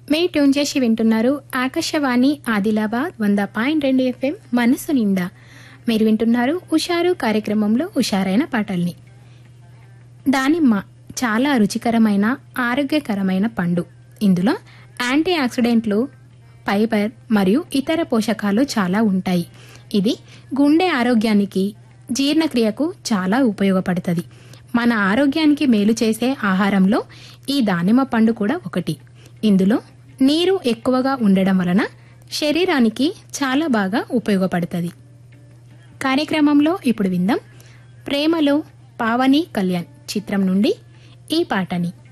మే tune చేసి వింటున్నారు ఆకాశవాణి ఆదిలాబాద్ వంద పాయింట్ రెండు ఎఫ్ఎం మనసు నిండా మీరు వింటున్నారు ఉషారు కార్యక్రమంలో ఉషారైన పాటల్ని దానిమ్మ చాలా రుచికరమైన ఆరోగ్యకరమైన పండు ఇందులో యాంటీ ఆక్సిడెంట్లు ఫైబర్ మరియు ఇతర పోషకాలు చాలా ఉంటాయి ఇది గుండె ఆరోగ్యానికి జీర్ణక్రియకు చాలా ఉపయోగపడుతుంది మన ఆరోగ్యానికి మేలు చేసే ఆహారంలో ఈ దానిమ్మ పండు కూడా ఒకటి ఇందులో నీరు ఎక్కువగా ఉండడం వలన శరీరానికి చాలా బాగా ఉపయోగపడుతుంది కార్యక్రమంలో ఇప్పుడు విందాం ప్రేమలో పావని కళ్యాణ్ చిత్రం నుండి ఈ పాటని